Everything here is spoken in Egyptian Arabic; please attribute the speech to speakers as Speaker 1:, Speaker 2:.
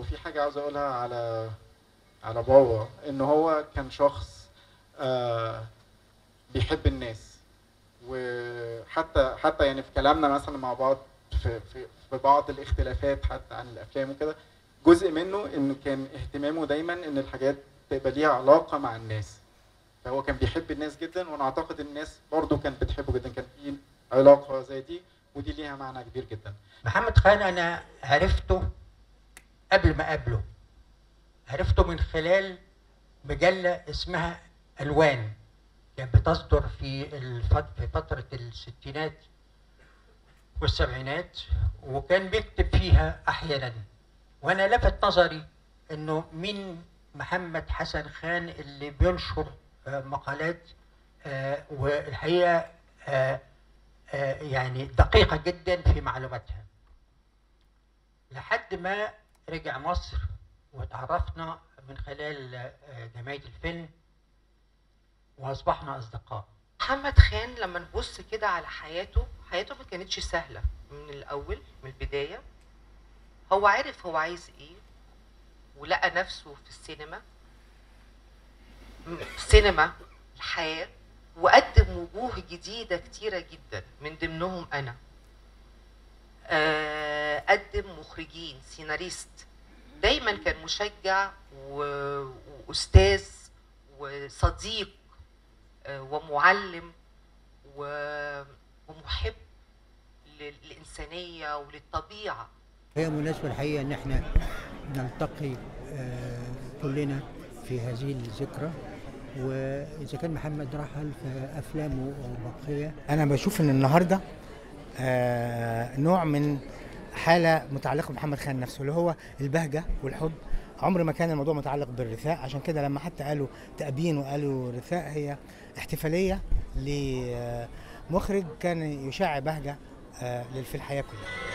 Speaker 1: في حاجة عاوز أقولها على على بابا إن هو كان شخص آه بيحب الناس وحتى حتى يعني في كلامنا مثلا مع بعض في في في بعض الاختلافات حتى عن الافلام وكده جزء منه انه كان اهتمامه دايما ان الحاجات تبقى ليها علاقه مع الناس فهو كان بيحب الناس جدا وانا اعتقد الناس برضو كانت بتحبه جدا كان في علاقه زي دي ودي ليها معنى كبير جدا
Speaker 2: محمد خان انا عرفته قبل ما اقابله عرفته من خلال مجله اسمها الوان كانت بتصدر في الفت... في فتره الستينات والسبعينات وكان بيكتب فيها احيانا وانا لفت نظري انه مين محمد حسن خان اللي بينشر آه، مقالات آه، والحقيقه آه، آه، يعني دقيقه جدا في معلوماتها لحد ما رجع مصر وتعرفنا من خلال آه، جمعيه الفن واصبحنا اصدقاء
Speaker 3: محمد خان لما نبص كده على حياته حياته ما كانتش سهلة من الأول من البداية هو عرف هو عايز إيه ولقى نفسه في السينما م- السينما الحياة وقدم وجوه جديدة كتيرة جدا من ضمنهم أنا آه، قدم مخرجين سيناريست دايما كان مشجع و- وأستاذ وصديق آه، ومعلم و- ومحب لل- للإنسانية وللطبيعة
Speaker 4: هي مناسبة الحقيقة إن إحنا نلتقي آه، كلنا في هذه الذكرى وإذا كان محمد رحل فأفلامه باقية
Speaker 5: انا بشوف ان النهارده آه نوع من حاله متعلقه بمحمد خان نفسه اللي هو البهجه والحب عمر ما كان الموضوع متعلق بالرثاء عشان كده لما حتى قالوا تأبين وقالوا رثاء هي احتفاليه لمخرج كان يشع بهجه آه في الحياه كلها